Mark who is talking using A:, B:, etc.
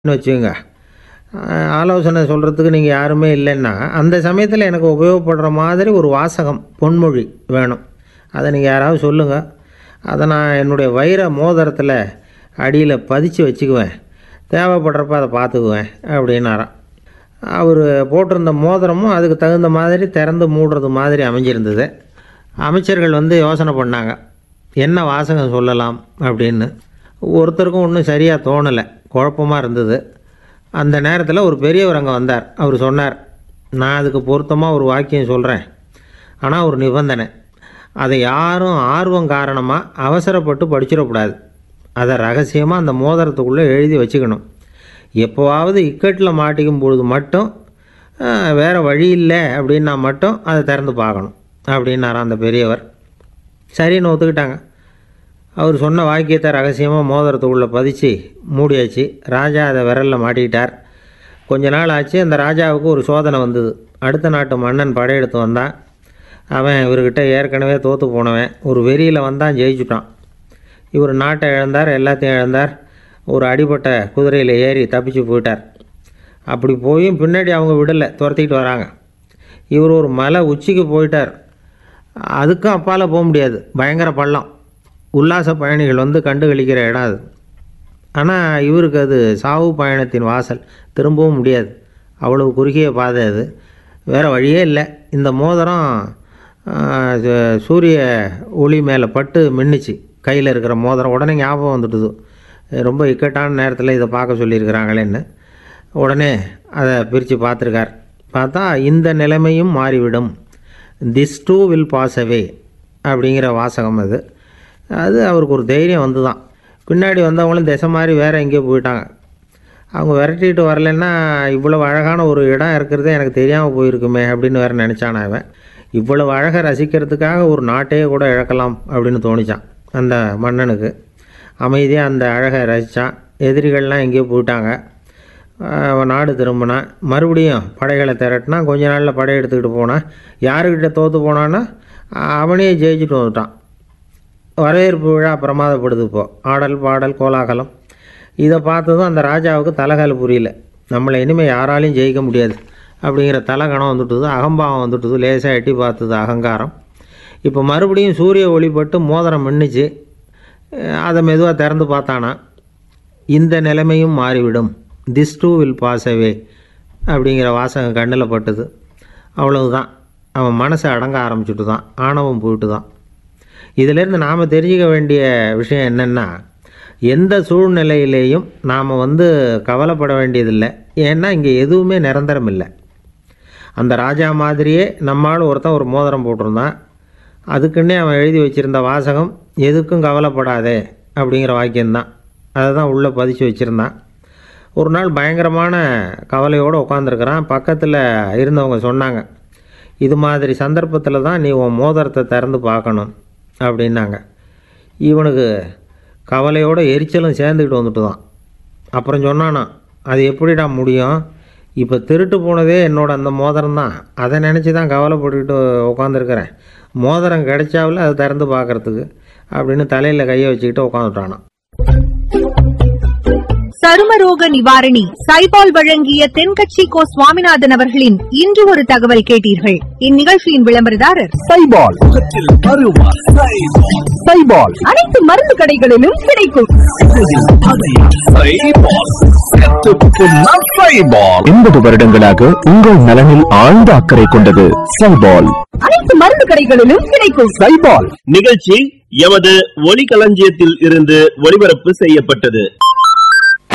A: வச்சுக்கோங்க அஹ், ஆலோசனை சொல்கிறதுக்கு நீங்கள் யாருமே இல்லைன்னா அந்த சமயத்தில் எனக்கு உபயோகப்படுற மாதிரி ஒரு வாசகம் பொன்மொழி வேணும் அதை நீங்கள் யாராவது சொல்லுங்கள் அதை நான் என்னுடைய வைர மோதிரத்தில் அடியில் பதிச்சு வச்சுக்குவேன் தேவைப்படுறப்ப அதை பார்த்துக்குவேன் அப்படின்னாராம் அவர் போட்டிருந்த மோதிரமும் அதுக்கு தகுந்த மாதிரி திறந்து மூடுறது மாதிரி அமைஞ்சிருந்தது அமைச்சர்கள் வந்து யோசனை பண்ணாங்க என்ன வாசகம் சொல்லலாம் அப்படின்னு ஒருத்தருக்கும் ஒன்றும் சரியாக தோணலை குழப்பமாக இருந்தது அந்த நேரத்தில் ஒரு பெரியவர் அங்கே வந்தார் அவர் சொன்னார் நான் அதுக்கு பொருத்தமாக ஒரு வாக்கியம் சொல்கிறேன் ஆனால் ஒரு நிபந்தனை அதை யாரும் ஆர்வம் காரணமாக அவசரப்பட்டு படிச்சிடக்கூடாது அதை ரகசியமாக அந்த மோதிரத்துக்குள்ளே எழுதி வச்சுக்கணும் எப்போவாவது இக்கட்டில் மாட்டிக்கும் பொழுது மட்டும் ஆஹ், வேற வழி இல்லை அப்படின்னா மட்டும் அதை திறந்து பார்க்கணும் அப்படின்னாராம் அந்த பெரியவர் சரின்னு ஒத்துக்கிட்டாங்க அவர் சொன்ன வாக்கியத்தை ரகசியமாக மோதிரத்துக்குள்ளே பதிச்சு மூடியாச்சு ராஜா அதை விரலில் மாட்டிக்கிட்டார் கொஞ்ச நாள் ஆச்சு அந்த ராஜாவுக்கு ஒரு சோதனை வந்தது அடுத்த நாட்டு மன்னன் படையெடுத்து வந்தான் அவன் இவர்கிட்ட ஏற்கனவே தோற்று போனவன் ஒரு வெறியில் வந்தான் ஜெயிச்சுட்டான் இவர் நாட்டை இழந்தார் எல்லாத்தையும் இழந்தார் ஒரு அடிபட்ட குதிரையில் ஏறி தப்பிச்சு போயிட்டார் அப்படி போயும் பின்னாடி அவங்க விடலை துரத்திக்கிட்டு வராங்க இவர் ஒரு மலை உச்சிக்கு போயிட்டார் அதுக்கும் அப்பால் போக முடியாது பயங்கர பள்ளம் உல்லாச பயணிகள் வந்து கண்டு கழிக்கிற இடம் அது ஆனால் இவருக்கு அது சாவு பயணத்தின் வாசல் திரும்பவும் முடியாது அவ்வளவு குறுகிய பாதை அது வேறு வழியே இல்லை இந்த மோதிரம் ஆ, சு- சூரிய ஒளி மேலே பட்டு மின்னுச்சு கையில் இருக்கிற மோதிரம் உடனே ஞாபகம் வந்துட்டுது ரொம்ப இக்கட்டான நேரத்தில் இதை பார்க்க சொல்லியிருக்கிறாங்களேன்னு உடனே அதை பிரித்து பார்த்துருக்கார் பார்த்தா இந்த நிலைமையும் மாறிவிடும் this too will pass away அப்படிங்கிற வாசகம் அது அது அவருக்கு ஒரு தைரியம் வந்து தான் பின்னாடி வந்தவங்களும் திசை மாதிரி வேறு எங்கேயோ போயிட்டாங்க அவங்க விரட்டிட்டு வரலைன்னா இவ்வளவு அழகான ஒரு இடம் இருக்கிறதே எனக்கு தெரியாமல் போயிருக்குமே அப்படின்னு வேறு நினச்சான் அவன் இவ்வளவு அழகை ரசிக்கிறதுக்காக ஒரு நாட்டையே கூட இழக்கலாம் அப்படின்னு தோணிச்சான் அந்த மன்னனுக்கு அமைதியாக அந்த அழகை ரசித்தான் எதிரிகள்லாம் எங்கேயோ போயிட்டாங்க ஆஹ் நாடு திரும்பினான் மறுபடியும் படைகளை திரட்டினா கொஞ்ச நாளில் படை எடுத்துக்கிட்டு போனான் யாருக்கிட்ட தோற்று போனான்னா அவனே ஜெயிச்சுட்டு வந்துட்டான் வரவேற்பு விழா பிரமாதப்படுது இப்போ ஆடல் பாடல் கோலாகலம் இதை பார்த்ததும் அந்த ராஜாவுக்கு தலகால் புரியல நம்மளை இனிமேல் யாராலையும் ஜெயிக்க முடியாது அப்படிங்கிற தலகணம் வந்துட்டுது அகம்பாவம் வந்துட்டுது லேசாக எட்டி பார்த்தது அகங்காரம் இப்போ மறுபடியும் சூரிய ஒளிப்பட்டு மோதிரம் மின்னுச்சு அஹ் அதை மெதுவாக திறந்து பார்த்தானா இந்த நிலைமையும் மாறிவிடும் this too will pass away அப்படிங்கிற வாசகம் கண்ணில் பட்டுது அவ்வளவுதான் அவன் மனசை அடங்க ஆரம்பிச்சுட்டு தான் ஆணவம் போயிட்டு தான் இதிலேருந்து நாம் தெரிஞ்சுக்க வேண்டிய விஷயம் என்னென்னா எந்த சூழ்நிலையிலேயும் நாம் வந்து கவலைப்பட வேண்டியதில்லை ஏன்னா இங்கே எதுவுமே நிரந்தரம் இல்லை அந்த ராஜா மாதிரியே நம்மால் ஒருத்தன் ஒரு மோதிரம் போட்டிருந்தான் அதுக்குன்னே அவன் எழுதி வச்சிருந்த வாசகம் எதுக்கும் கவலைப்படாதே அப்படிங்கிற வாக்கியம்தான் அதை தான் உள்ளே பதிச்சு வச்சுருந்தான் ஒரு நாள் பயங்கரமான கவலையோடு உட்காந்துருக்கிறான் பக்கத்தில் இருந்தவங்க சொன்னாங்க இது மாதிரி சந்தர்ப்பத்தில் தான் நீ உன் மோதிரத்தை திறந்து பார்க்கணும் அப்படின்னாங்க இவனுக்கு கவலையோட எரிச்சலும் சேர்ந்துக்கிட்டு வந்துட்டு தான் அப்புறம் சொன்னானா அது எப்படிடா முடியும் இப்போ திருட்டு போனதே என்னோட அந்த மோதிரம் தான் அதை நினச்சி தான் கவலைப்பட்டுக்கிட்டு உட்காந்துருக்கிறேன் மோதிரம் கிடைச்சாவில் அதை திறந்து பார்க்கறதுக்கு அப்படின்னு தலையில் கையை வச்சுக்கிட்டு உட்காந்துட்டானான்
B: சருமரோக நிவாரணி சைபால் வழங்கிய தென்கட்சி கோ சுவாமிநாதன் அவர்களின் இன்று ஒரு தகவல் கேட்டீர்கள் இந்நிகழ்ச்சியின் விளம்பரதாரர்
C: சைபால் முகத்தில் அருவா சைபால் சைபால்
B: அனைத்து மருந்து கடைகளிலும் கிடைக்கும்
C: எண்பது வருடங்களாக உங்கள் நலனில் ஆழ்ந்த அக்கறை கொண்டது சைபால்
B: அனைத்து மருந்து கடைகளிலும் கிடைக்கும்
C: சைபால்
D: நிகழ்ச்சி எமது ஒலிகளஞ்சியத்தில் இருந்து ஒளிபரப்பு செய்யப்பட்டது